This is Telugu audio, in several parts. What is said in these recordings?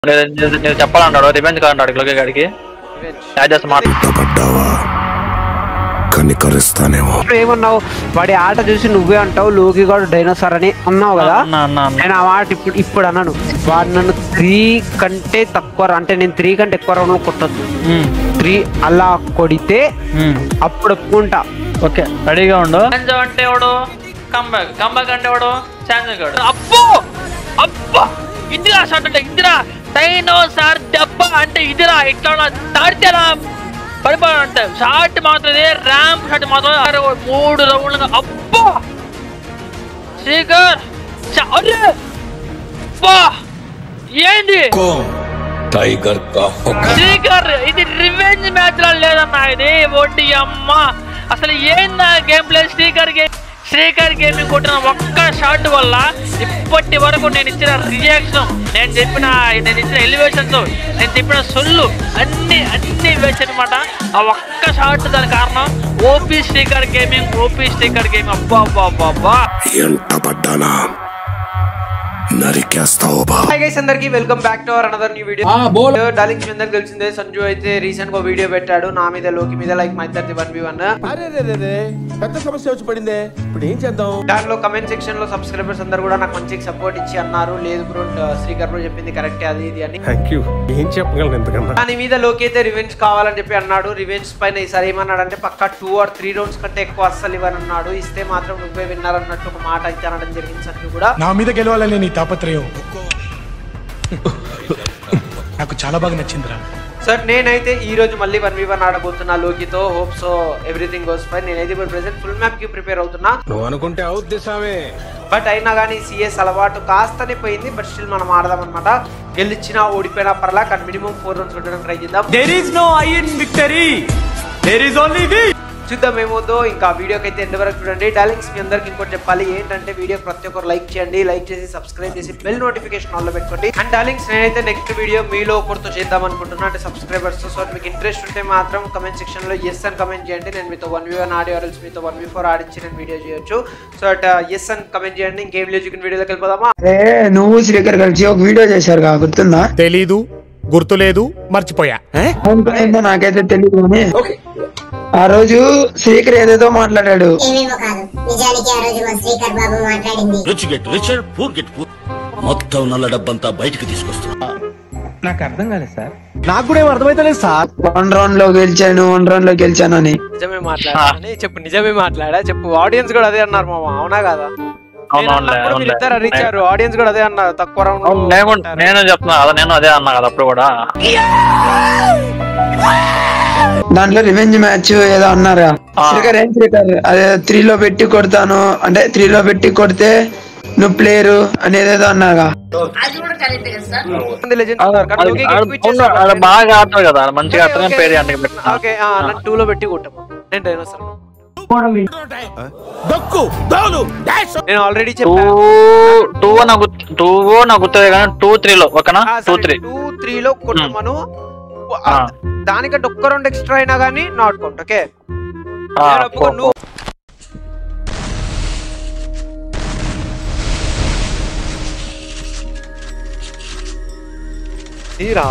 నేను నేను- నేను చెప్పాలన్నాడు రివెంజ్ కాదంటాడు లోకే గాడికి యాడ్ చేస్తా మాట పడ్డావా కనికరిస్తానేమో ఇప్పుడు ఏమన్నావు వాడి ఆట చూసి నువ్వే అంటావు లోకి గాడు డైనోసార్ అని అన్నావు కదా అన్నా అన్నా అన్నా నేను ఆ మాట ఇప్పుడు ఇప్పుడు అన్నాను వాడు నన్ను త్రీ కంటే తక్కువ అంటే నేను త్రీ కంటే ఎక్కువ రౌండ్ కొట్టద్దు మ్మ్. త్రీ అలా కొడితే మ్మ్. అప్పుడు ఒప్పుకుంటా ఓకే రెడీగా ఉండు అంటే ఎవడు కంబ్యాక్ కంబ్యాక్ అంటే ఎవడు ఛాన్స్ గాడు అబ్బో అబ్బా ఇందిరా షాట్ అంటే ఇందిరా డైనోసార్ దెబ్బ అంటే ఇదిరా ఇట్లా తాడితేరా పడిపోయాడంటే షాట్ మాత్రం ఇదే ర్యాంప్ షాట్ మాత్రం అరే ఓ మూడు రౌండ్లుగా అబ్బా శ్రీకర్ చ- అరే అబ్బా ఏంది టైగర్ కా శ్రీకర్ ఇది రివెంజ్ మ్యాచ్ లా లేదన్నా ఇది ఒడ్డి అమ్మ అసలు ఏందా గేమ్ ప్లే శ్రీకర్ గే శ్రీకర్ గేమింగ్ కొట్టిన ఒక్క షాట్ వల్ల ఇప్పటి వరకు నేను ఇచ్చిన రియాక్షన్ నేను చెప్పిన నేను ఇచ్చిన ఎలివేషన్స్ నేను చెప్పిన సొల్లు అన్ని అన్ని వేసి అనమాట ఆ ఒక్క షాట్ దాని కారణం OP Srikar gaming OP Srikar gaming అబ్బా అబ్బా అబ్బా అబ్బా ఎంట పడ్డానా నరికేస్తావు బా హాయ్ గైస్ అందరికి welcome back to our another new video darlings మీ అందరికి తెలిసిందే సంజు అయితే రీసెంట్ గా వీడియో పెట్టాడు నా మీద లోకి మీద లైక్ మా ఇద్దరిది వన్ బి వన్ అరే రే రే రే పెద్ద సమస్య వచ్చి పడిందే ఇప్పుడు ఏం చేద్దాం దాంట్లో కమెంట్ సెక్షన్ లో సబ్స్క్రైబర్స్ అందరు కూడా నాకు మంచి సపోర్ట్ ఇచ్చి అన్నారు లేదు బ్రో శ్రీకర్ బ్రో చెప్పింది కరెక్టే అది ఇది అని థ్యాంక్ యూ ఏం చెప్పగలను ఎంతకన్నా దాని మీద లోకి అయితే రివెంజ్ కావాలని చెప్పి అన్నాడు రివెంజ్ పైన ఈసారి ఏమన్నాడు అంటే పక్క టూ ఆర్ త్రీ రౌండ్స్ కంటే ఎక్కువ అస్సలు ఇవ్వని అన్నాడు ఇస్తే మాత్రం నువ్వే విన్నారు అన్నట్టు ఒక మాట అయితే అనడం జరిగింది సంజు కూడా నా మీద గెలవాలనే నీ తాపత్రయం నాకు చాలా బాగా నచ్చిందిరా సార్ నేనైతే ఈ రోజు మళ్ళీ వన్ వి వన్ ఆడబోతున్నా లోకితో hope so everything goes fine నేనైతే ఇప్పుడు ప్రెసెంట్ ఫుల్ మ్యాప్ కి ప్రిపేర్ అవుతున్నా నువ్వు అనుకుంటే అవుద్ది సామే బట్ అయినా కానీ సిఎస్ అలవాటు కాస్తనే పోయింది బట్ స్టిల్ మనం ఆడదాం అనమాట గెలిచినా ఓడిపోయినా పర్లా కానీ మినిమం ఫోర్ రౌండ్స్ కొట్టడానికి ట్రై చేద్దాం There is no I in victory. There is only we. చూద్దాం ఏమవుతుందో ఇంకా వీడియోకి అయితే ఎండ్ వరకు చూడండి డార్లింగ్స్ మీ అందరికి ఇంకోటి చెప్పాలి ఏంటంటే వీడియో ప్రతి ఒక్కరు లైక్ చేయండి లైక్ చేసి సబ్స్క్రైబ్ చేసి బెల్ నోటిఫికేషన్ ఆన్లో పెట్టుకోండి అండ్ డార్లింగ్స్ నేనైతే నెక్స్ట్ వీడియో మీలో ఒకరితో చేద్దాం అనుకుంటున్నా అంటే సబ్స్క్రైబర్స్ సో మీకు ఇంట్రెస్ట్ ఉంటే మాత్రం కమెంట్ సెక్షన్ లో ఎస్ అని కమెంట్ చేయండి నేను మీతో వన్ వి వన్ ఆడియో ఆర్ఎల్స్ మీతో వన్ వి ఫోర్ ఆడించి నేను వీడియో చేయొచ్చు సో అట్ ఎస్ అని కమెంట్ చేయండి ఇంకేం లేదు చికెన్ వీడియోలోకి వెళ్ళిపోదామా అరే నువ్వు శ్రీకర్ కలిసి ఒక వీడియో చేశారు కా గుర్తుందా తెలీదు గుర్తులేదు మర్చిపోయా ఏంటో నాకైతే తెలియదు కానీ ఆ రోజు శ్రీకర్ ఏదేదో మాట్లాడాడు ఏమేమో కాదు నిజానికి ఆ రోజు మా శ్రీకర్ బాబు మాట్లాడింది rich get richer poor get poor మొత్తం నల్ల డబ్బంతా బయటకు తీసుకొస్తున్నా నాకు కూడా ఏం అర్థమైతలేదు సార్ వన్ రౌండ్ లో గెలిచాను వన్ రౌండ్ లో గెలిచాను అని నిజమే మాట్లాడా అని చెప్పు నిజమే మాట్లాడా చెప్పు ఆడియన్స్ కూడా అదే అన్నారు మామ అవునా కదా నేను అన్నప్పుడు మీరు ఇద్దరు అరిచారు ఆడియన్స్ కూడా అదే అన్నారు తక్కువ రౌండ్ నేను నేను చెప్తున్నా కదా నేను అదే అన్నా కదా అప్పుడు కూడా దాంట్లో రివెంజ్ మ్యాచ్ ఏదో అన్నారా శ్రీకర్ ఏం శ్రీకర్ అదే త్రీ లో పెట్టి కొడతాను అంటే త్రీ లో పెట్టి కొడితే నువ్వు ప్లేయరు అనేది ఏదో అన్నారా అది బాగా ఆడతారు కదా మంచిగా ఆడతారు కానీ పేరు అంటే ఓకే టూ లో పెట్టి కొట్టాము నేను డైనోసార్ దక్కు దోలు డాష్ నేను ఆల్రెడీ టూ చెప్పాను టూ నాకు టూ నాకు గుర్తుంది కానీ టూ త్రీలో ఓకేనా టూ త్రీ టూ త్రీ లో కొట్టమను ఆ. దానికంటే ఒక్క రౌండ్ ఎక్స్ట్రా అయినా కానీ నాట్ కౌంట్ ఓకే ఆ, నేను ఒప్పుకోను. పో, పో. తీరా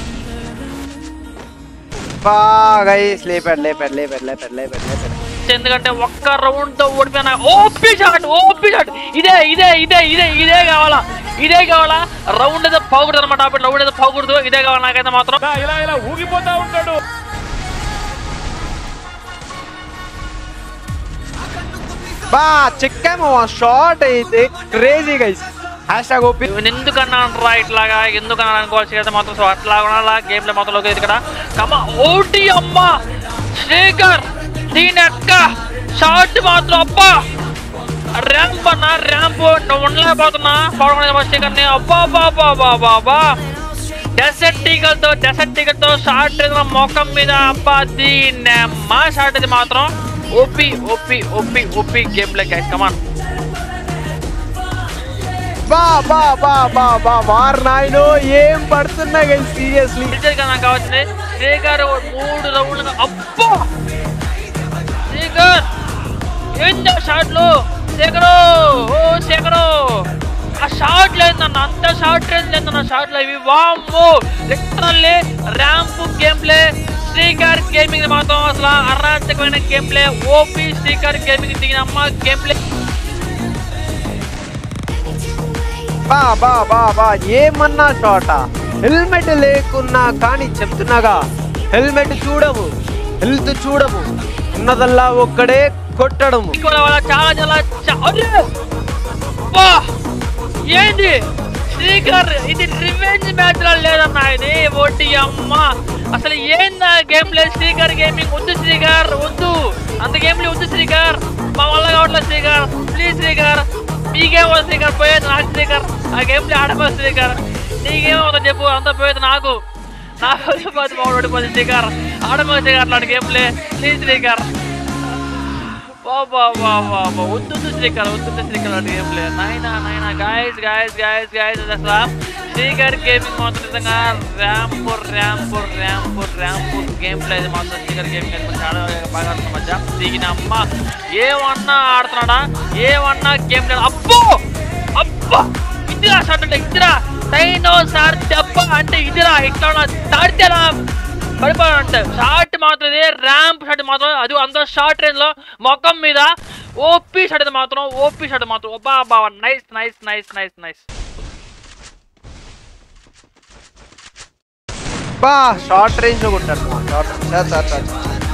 బాగా లేపాడు లేపాడు లేపాడు లేపాడు లేపాడు లేపాడు ఎందుకంటే ఒక్క రౌండ్ తో ఓడిపోయినా ఓపి షాట్ ఓపి షాట్ ఇదే ఇదే ఇదే ఇదే ఇదే కావాలా ఇదే కావాలా రౌండ్ ఏదో పోకూడదు అనమాట అప్పుడు రౌండ్ ఏదో పోకూడదు ఇదే కావాలి నాకైతే మాత్రం ఇలా ఇలా ఊగిపోతా ఉంటాడు బా చెక్కాము షార్ట్ అయితే crazy guys hashtag OP నేను ఎందుకు అన్నాను ఇట్లాగా ఎందుకు అన్నాను అనుకోవాల్సి అయితే మాత్రం సో అట్లా ఉండాలా గేమ్ లో మొత్తం లోకి ఇక్కడ కమ ఓటి అమ్మ శ్రీకర్ దీని అక్క షాట్ మాత్రం అబ్బా ర్యాంప్ అన్న ర్యాంప్ నువ్వు ఉండలేకపోతున్నా పడుకునే శ్రీకర్ ని అబ్బా అబ్బా అబ్బా అబ్బా అబ్బా అబ్బా డెసర్ట్ టీగలతో డెసర్ట్ టీగలతో షార్ట్ మొఖం మీద అబ్బా దీని మా షార్ట్ ఇది మాత్రం OP OP OP OP game లెక్క కమాన్ బా బా బా బా బా వార్ నాయనో ఏం పడుతున్నాయి గైస్ సీరియస్లీ టీచర్ కదా నాకు కావాల్సింది శ్రీకర్ మూడు రౌండ్లు అబ్బా శ్రీకర్ ఏంటో షాట్లు శేఖరు ఓ శేఖరు ఆ షార్ట్ లేదన్న అంత షార్ట్ రేంజ్ లేదన్న షార్ట్ ఇవి వామ్మో literally ramp game play Srikar gaming మాత్రం అసలు అరాచకమైన game play OP Srikar gaming దిగిన అమ్మ గేమ్ ప్లే బా బా బా బా ఏమన్నా చోట హెల్మెట్ లేకున్నా కానీ చెప్తున్నాగా హెల్మెట్ చూడము హెల్త్ చూడము ఉన్నదల్లా ఒక్కడే కొట్టడము కూడా వాళ్ళ చాలా చాలా చా- అరే! అబ్బా! ఏంది శ్రీకర్ ఇది రివెంజ్ మ్యాచ్ లా లేదన్న ఇది ఓటి అమ్మ అసలు ఏందా గేమ్ ప్లే శ్రీకర్ గేమింగ్ వద్దు శ్రీకర్ వద్దు అంత గేమ్ ప్లే వద్దు శ్రీకర్ మా వల్ల కావట్లేదు శ్రీకర్ ప్లీజ్ శ్రీకర్ మీకేం వద్దు శ్రీకర్ పోయేది నాకు శ్రీకర్ ఆ గేమ్ ప్లే ఆడపోదు శ్రీకర్ నీకేమవుతుంది చెప్పు అంత పోయేది నాకు నాకు పది బాగుండు ఓడిపోతుంది శ్రీకర్ ఆడపోదు శ్రీకర్ అట్లాంటి గేమ్ ప్లే ప్లీజ్ శ్రీకర్ బాబా బాబా వద్దు శ్రీకర్ వద్దు శ్రీకర్ అంటే ఏం లేదు నాయనా నాయనా గాయస్ గాయస్ గాయస్ గాయస్ అసలు శ్రీకర్ గేమింగ్ మాత్రం నిజంగా ramp ramp ramp ramp game play ఇది మాత్రం శ్రీకర్ గేమింగ్ అయితే చాలా బాగా ఆడుతున్న మధ్య దిగిన అమ్మ ఏమన్నా ఆడుతున్నాడా ఏమన్నా గేమ్ ప్లే అబ్బో అబ్బా ఇదిరా షాట్ అంటే ఇదిరా టైనో సార్ దెబ్బ అంటే ఇదిరా ఇట్లా తాడితేరా పడిపోయాడంటే షార్ట్ మాత్రం ఇదే ర్యాంప్ షాట్ మాత్రం అది అందరూ షార్ట్ రేంజ్ లో మొఖం మీద ఓపీ షాట్ ఇది మాత్రం ఓపీ షాట్ మాత్రం అబ్బా బాబా nice nice nice nice nice బా షార్ట్ రేంజ్ లో కొట్టాడు షార్ట్ సార్ సార్ సార్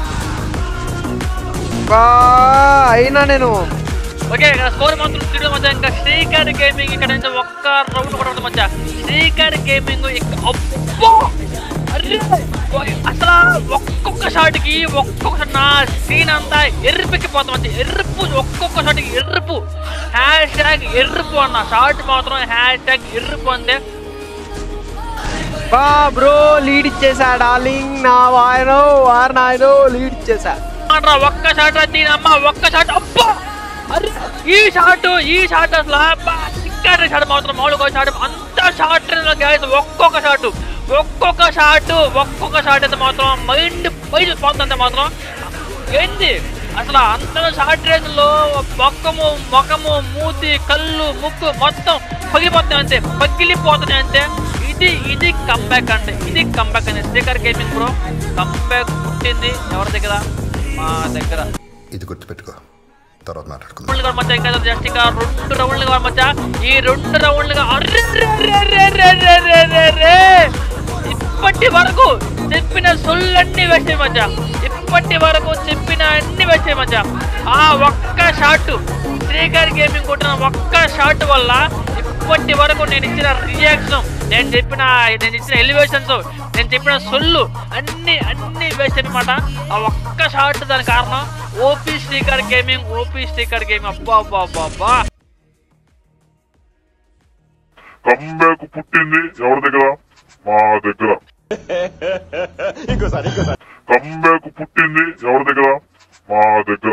బా అయినా నేను ఓకే ఇక్కడ స్కోర్ మాత్రం త్రీలో మధ్య ఇంకా శ్రీకర్ గేమింగ్ ఇక్కడ నుంచి ఒక్క రౌండ్ కూడా మధ్య శ్రీకర్ గేమింగ్ అబ్బో అరే ఓయ్, అసలు ఒక్కొక్క షాట్ కి ఒక్కొక్క షాట్ నా స్క్రీన్ అంతా ఎర్రిపెక్కిపోతాం అంతే ఎర్రపు ఒక్కొక్క షాట్ కి ఎర్రపు హ్యాష్ ట్యాగ్ ఎర్రపు అన్న షాట్ మాత్రం హ్యాష్ ట్యాగ్ ఎర్రపు అంతే బా బ్రో లీడ్ ఇచ్చేసా డార్లింగ్ నా వాయనో వారు నాయనో లీడ్ ఇచ్చేసా మాట్రా ఒక్క షాట్ దీనమ్మ ఒక్క షాట్ అబ్బా అరే ఈ షాట్ ఈ షాట్ అసలు అబ్బా, సిక్కాటి షాట్ మాత్రం మామూలుగా షాట్ అంత షాట్ గ్యాస్ ఒక్కొక్క షాట్ ఒక్కొక్క షాట్ ఒక్కొక్క షాట్ అయితే మాత్రం మైండ్ మైండ్ పోతుందంటే మాత్రం ఏంది అసలు అంత షార్ట్ రేంజ్ లో మొక్కము ముఖము మూతి కళ్ళు ముక్కు మొత్తం పగిలిపోతున్నాయి అంతే పగిలిపోతున్నాయి అంతే ఇది ఇది కంబ్యాక్ అండి ఇది కంబ్యాక్ అండి స్పీకర్ గేమింగ్ బ్రో కంబ్యాక్ పుట్టింది ఎవరి దగ్గర మా దగ్గర ఇది గుర్తుపెట్టుకో తర్వాత మాట్లాడుకుందాం రౌండ్లు కూడా మధ్య ఇంకా జస్ట్ ఇంకా రెండు రౌండ్లు కూడా మధ్య ఈ రెండు రౌండ్లుగా అర్రే రే రే రే రే రే రే రే రే. ఇప్పటి వరకు చెప్పిన సొల్లన్నీ వేసే మధ్య ఇప్పటి వరకు చెప్పిన అన్ని వేసే మధ్య ఆ ఒక్క షాట్ శ్రీకర్ గేమింగ్ కొట్టిన ఒక్క షాట్ వల్ల ఇప్పటి వరకు నేను ఇచ్చిన రియాక్షన్ నేను చెప్పిన నేను ఇచ్చిన ఎలివేషన్స్ నేను చెప్పిన సొల్లు అన్ని అన్ని వేస్ట్ అనమాట ఆ ఒక్క షాట్ దాని కారణం OP speaker gaming OP speaker gaming అబ్బా అబ్బా అబ్బా అబ్బా కంబ్యాక్ పుట్టింది ఎవరి దగ్గర మా దగ్గర కంబ్యాక్ పుట్టింది ఎవరి దగ్గర మా దగ్గర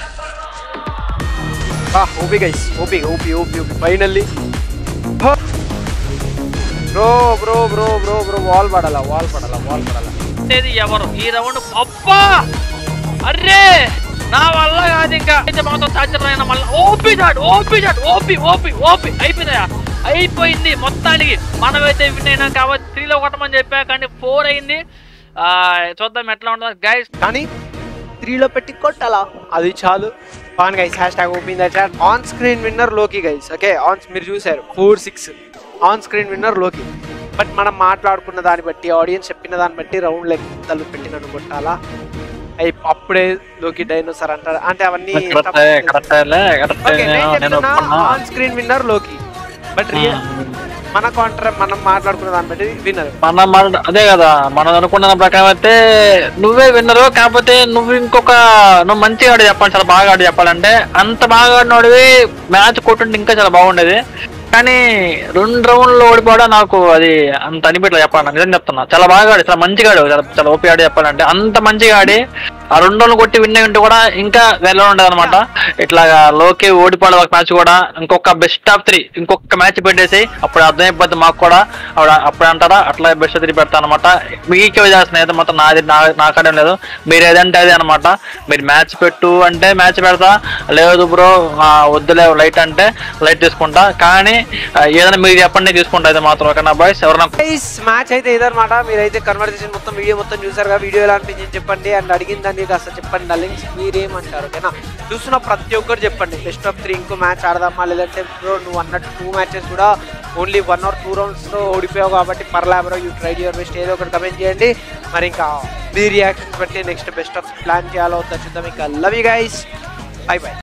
బా OP guys OP OP OP OP finally bro bro bro bro bro wall పడాలా వాల్ పడాలా వాల్ పడాలా అనేది ఎవరు ఈ రౌండ్ అబ్బా అర్రే నా వల్ల కాదు ఇంకా అయితే మాత్రం సాధ్యమైన మళ్ళీ OP shot OP shot OP OP OP అయిపోయిందా అయిపోయింది మొత్తానికి మనమైతే విన్ అయినాం కాబట్టి త్రీలో కొట్టమని చెప్పా కానీ ఫోర్ అయింది ఆ, చూద్దాం ఎట్లా ఉంటుందో గైస్ కానీ త్రీలో పెట్టి కొట్టాలా అది చాలు పాన్ guys hashtag open that chat on screen winner లోకి గైస్ ఓకే ఆన్ మీరు చూసారు four six on screen winner లోకి బట్ మనం మాట్లాడుకున్న దాన్ని బట్టి ఆడియన్స్ చెప్పిన దాన్ని బట్టి రౌండ్ లెక్కలు పెట్టి నన్ను కొట్టాలా అయి అప్పుడే లోకి డైనోసార్ అంటారు అంటే అవన్నీ ఆన్ స్క్రీన్ విన్నర్ లోకి బట్ రియల్ మన కాంట్రా మనం మాట్లాడుకున్న దాన్ని బట్టి విన్నర్ మన మన అదే కదా మనం అనుకున్న ప్రకారం అయితే నువ్వే విన్నరు కాకపోతే నువ్వు ఇంకొక నువ్వు మంచిగా ఆడి చెప్పాలి చాలా బాగా ఆడి చెప్పాలంటే అంత బాగా ఆడినోడివి మ్యాచ్ కొట్టుంటే ఇంకా చాలా బాగుండేది కానీ రెండు రౌండ్లు ఓడిపోవడం నాకు అది అంత అనిపించలేదు చెప్పాలి నిజం చెప్తున్నా చాలా బాగా ఆడి చాలా మంచిగా ఆడి చాలా చాలా ఓపి ఆడి చెప్పాలంటే అంత మంచిగా ఆడి ఆ రెండు రోజులు కొట్టి విన్ అయి ఉంటే కూడా ఇంకా వెళ్ళ ఉండదు అనమాట ఇట్లాగా లోకి ఓడిపోవడం ఒక మ్యాచ్ కూడా ఇంకొక బెస్ట్ ఆఫ్ త్రీ ఇంకొక మ్యాచ్ పెట్టేసి అప్పుడు అర్థమైపోద్ది మాకు కూడా అప్పుడు అప్పుడు అంటారా అట్లా బెస్ట్ త్రీ పెడతా అనమాట మీకే చేస్తున్న అయితే మొత్తం నాది నా నాకడం లేదు మీరు ఏదంటే అదే అనమాట మీరు మ్యాచ్ పెట్టు అంటే మ్యాచ్ పెడతా లేదు బ్రో వద్దులే లైట్ అంటే లైట్ తీసుకుంటా కానీ ఆ, ఏదైనా మీరు చెప్పండి తీసుకుంటా అయితే మాత్రం ఓకేనా బాయ్స్ ఎవరైనా గైస్ మ్యాచ్ అయితే ఇదన్నమాట మీరైతే కన్వర్సేషన్ మొత్తం వీడియో మొత్తం చూసారు కదా వీడియో ఎలా అనిపించింది చెప్పండి అండ్ అడిగిన దాన్ని కాస్త చెప్పండి డార్లింగ్స్ మీరేమంటారు ఓకేనా చూస్తున్న ప్రతి ఒక్కరు చెప్పండి బెస్ట్ ఆఫ్ త్రీ ఇంకో మ్యాచ్ ఆడదామా లేదంటే బ్రో నువ్వు అన్నట్టు టూ మ్యాచెస్ కూడా only one or two rounds తో ఓడిపోయావు కాబట్టి పర్లా bro you try your best ఏదో ఒకటి కమెంట్ చేయండి మరి ఇంకా మీ రియాక్షన్స్ బట్టి నెక్స్ట్ బెస్ట్ ఆఫ్ ప్లాన్ చేయాలో వద్దా చూద్దాం ఇంకా love you guys bye by